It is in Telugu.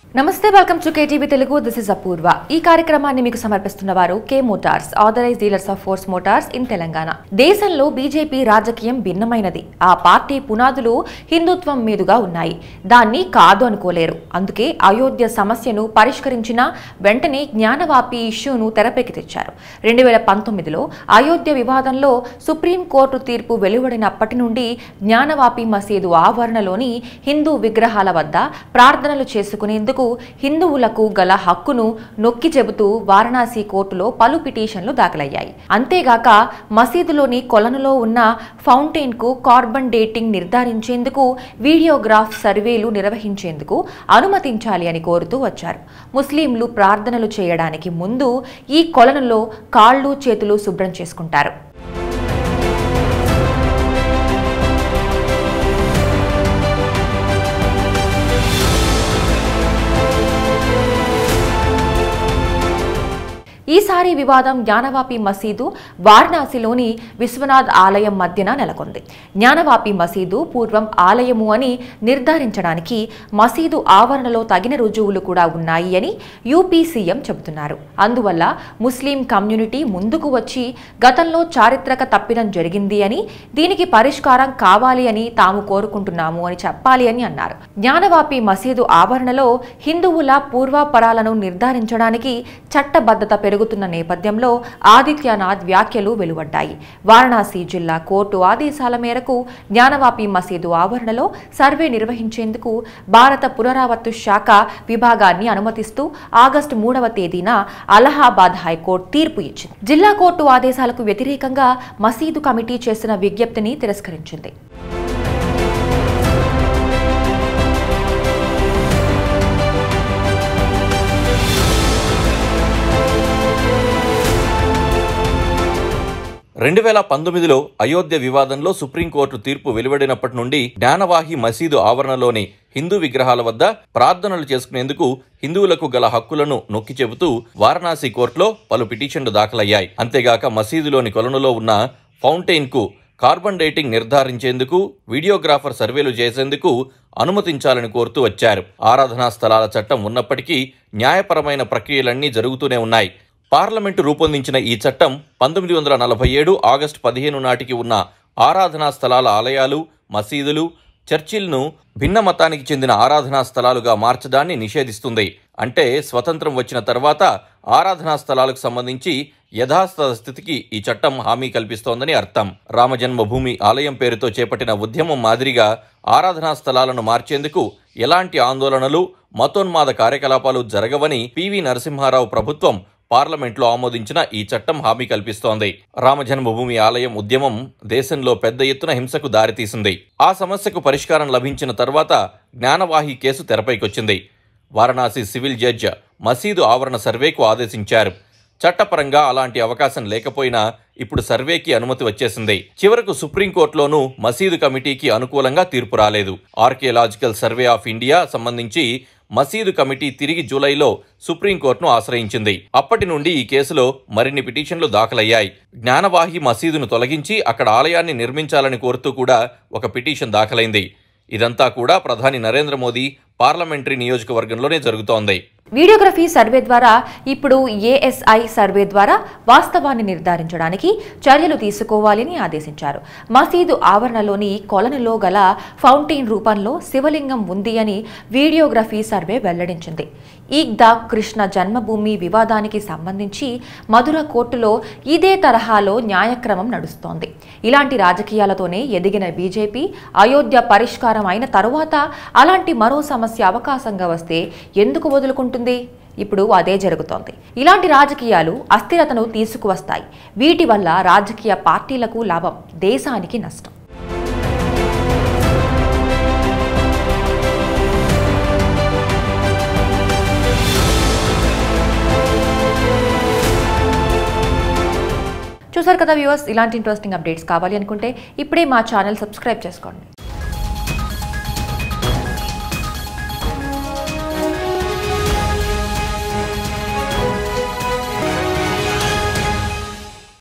నమస్తే welcome to KTV Telugu this is Apoorva ఈ కార్యక్రమాన్ని మీకు సమర్పిస్తున్న వారు K Motors authorise dealers of Force Motors in Telangana దేశంలో బీజేపీ రాజకీయం భిన్నమైనది ఆ పార్టీ పునాదులు హిందుత్వం మీదుగా ఉన్నాయి దాన్ని కాదు అనుకోలేరు అందుకే అయోధ్య సమస్యను పరిష్కరించిన వెంటనే జ్ఞానవాపి ఇష్యూను తెరపైకి తెచ్చారు రెండు వేల పంతొమ్మిదిలో అయోధ్య వివాదంలో సుప్రీంకోర్టు తీర్పు వెలువడినప్పటి నుండి జ్ఞానవాపి మసీదు ఆవరణలోని హిందూ విగ్రహాల వద్ద ప్రార్థనలు చేసుకునేందుకు హిందువులకు గల హక్కును నొక్కి చెబుతూ వారణాసి కోర్టులో పలు పిటిషన్లు దాఖలయ్యాయి అంతేగాక మసీదులోని కొలనులో ఉన్న ఫౌంటైన్ కు కార్బన్ డేటింగ్ నిర్ధారించేందుకు వీడియోగ్రాఫ్ సర్వేలు నిర్వహించేందుకు అనుమతించాలి అని కోరుతూ వచ్చారు ముస్లింలు ప్రార్థనలు చేయడానికి ముందు ఈ కొలనులో కాళ్ళు చేతులు శుభ్రం చేసుకుంటారు ఈసారి వివాదం జ్ఞానవాపి మసీదు వారణాసిలోని విశ్వనాథ్ ఆలయం మధ్యన నెలకొంది జ్ఞానవాపి మసీదు పూర్వం ఆలయము అని నిర్ధారించడానికి మసీదు ఆవరణలో తగిన రుజువులు కూడా ఉన్నాయి అని యూపీ సీఎం చెబుతున్నారు అందువల్ల ముస్లిం కమ్యూనిటీ ముందుకు వచ్చి గతంలో చారిత్రక తప్పిదం జరిగింది అని దీనికి పరిష్కారం కావాలి అని తాము కోరుకుంటున్నాము అని చెప్పాలి అని అన్నారు జ్ఞానవాపి మసీదు ఆవరణలో హిందువుల పూర్వాపరాలను నిర్ధారించడానికి చట్టబద్ధత పెరుగుతున్న నేపథ్యంలో ఆదిత్యనాథ్ వ్యాఖ్యలు వెలువడ్డాయి వారణాసి జిల్లా కోర్టు ఆదేశాల మేరకు జ్ఞానవాపి మసీదు ఆవరణలో సర్వే నిర్వహించేందుకు భారత పునరావత్తు శాఖ విభాగాన్ని అనుమతిస్తూ ఆగస్టు మూడవ తేదీన అలహాబాద్ హైకోర్టు తీర్పు ఇచ్చింది జిల్లా కోర్టు ఆదేశాలకు వ్యతిరేకంగా మసీదు కమిటీ చేసిన విజ్ఞప్తిని తిరస్కరించింది రెండు వేల పంతొమ్మిదిలో అయోధ్య వివాదంలో సుప్రీంకోర్టు తీర్పు వెలువడినప్పటి నుండి జ్ఞానవాహి మసీదు ఆవరణలోని హిందూ విగ్రహాల వద్ద ప్రార్థనలు చేసుకునేందుకు హిందువులకు గల హక్కులను నొక్కి చెబుతూ వారణాసి కోర్టులో పలు పిటిషన్లు దాఖలయ్యాయి అంతేగాక మసీదులోని కొలనులో ఉన్న ఫౌంటైన్ కు కార్బన్ డేటింగ్ నిర్ధారించేందుకు వీడియోగ్రాఫర్ సర్వేలు చేసేందుకు అనుమతించాలని కోరుతూ వచ్చారు ఆరాధనా స్థలాల చట్టం ఉన్నప్పటికీ న్యాయపరమైన ప్రక్రియలన్నీ జరుగుతూనే ఉన్నాయి పార్లమెంటు రూపొందించిన ఈ చట్టం పంతొమ్మిది వందల నలభై ఏడు ఆగస్టు పదిహేను నాటికి ఉన్న ఆరాధనా స్థలాల ఆలయాలు మసీదులు చర్చిల్ను భిన్న మతానికి చెందిన ఆరాధనా స్థలాలుగా మార్చడాన్ని నిషేధిస్తుంది అంటే స్వతంత్రం వచ్చిన తర్వాత ఆరాధనా స్థలాలకు సంబంధించి యథాస్థ స్థితికి ఈ చట్టం హామీ కల్పిస్తోందని అర్థం రామజన్మభూమి ఆలయం పేరుతో చేపట్టిన ఉద్యమం మాదిరిగా ఆరాధనా స్థలాలను మార్చేందుకు ఎలాంటి ఆందోళనలు మతోన్మాద కార్యకలాపాలు జరగవని పివి నరసింహారావు ప్రభుత్వం పార్లమెంట్లో ఆమోదించిన ఈ చట్టం హామీ కల్పిస్తోంది రామజన్మభూమి ఆలయం ఉద్యమం దేశంలో పెద్ద ఎత్తున హింసకు దారితీసింది ఆ సమస్యకు పరిష్కారం లభించిన తర్వాత జ్ఞానవాహి కేసు తెరపైకొచ్చింది వారణాసి సివిల్ జడ్జ్ మసీదు ఆవరణ సర్వేకు ఆదేశించారు చట్టపరంగా అలాంటి అవకాశం లేకపోయినా ఇప్పుడు సర్వేకి అనుమతి వచ్చేసింది చివరకు సుప్రీంకోర్టులోనూ మసీదు కమిటీకి అనుకూలంగా తీర్పు రాలేదు ఆర్కియలాజికల్ సర్వే ఆఫ్ ఇండియా సంబంధించి మసీదు కమిటీ తిరిగి జూలైలో సుప్రీంకోర్టును ఆశ్రయించింది అప్పటి నుండి ఈ కేసులో మరిన్ని పిటిషన్లు దాఖలయ్యాయి జ్ఞానవాహి మసీదును తొలగించి అక్కడ ఆలయాన్ని నిర్మించాలని కోరుతూ కూడా ఒక పిటిషన్ దాఖలైంది ఇదంతా కూడా ప్రధాని నరేంద్ర మోదీ పార్లమెంటరీ నియోజకవర్గంలోనే జరుగుతోంది వీడియోగ్రఫీ సర్వే ద్వారా ఇప్పుడు ఏఎస్ఐ సర్వే ద్వారా వాస్తవాన్ని నిర్ధారించడానికి చర్యలు తీసుకోవాలని ఆదేశించారు మసీదు ఆవరణలోని కొలనులో గల ఫౌంటైన్ రూపంలో శివలింగం ఉంది అని వీడియోగ్రఫీ సర్వే వెల్లడించింది ఈగ్దా కృష్ణ జన్మభూమి వివాదానికి సంబంధించి మధుర కోర్టులో ఇదే తరహాలో న్యాయక్రమం నడుస్తోంది ఇలాంటి రాజకీయాలతోనే ఎదిగిన బీజేపీ అయోధ్య పరిష్కారం అయిన తరువాత అలాంటి మరో సమస్య అవకాశంగా వస్తే ఎందుకు వదులుకుంటుంది ఇప్పుడు అదే జరుగుతోంది ఇలాంటి రాజకీయాలు అస్థిరతను తీసుకువస్తాయి వీటి వల్ల రాజకీయ పార్టీలకు లాభం దేశానికి నష్టం చూసారు కదా వ్యూవర్స్ ఇలాంటి ఇంట్రెస్టింగ్ అప్డేట్స్ కావాలి అనుకుంటే ఇప్పుడే మా ఛానల్ సబ్స్క్రైబ్ చేసుకోండి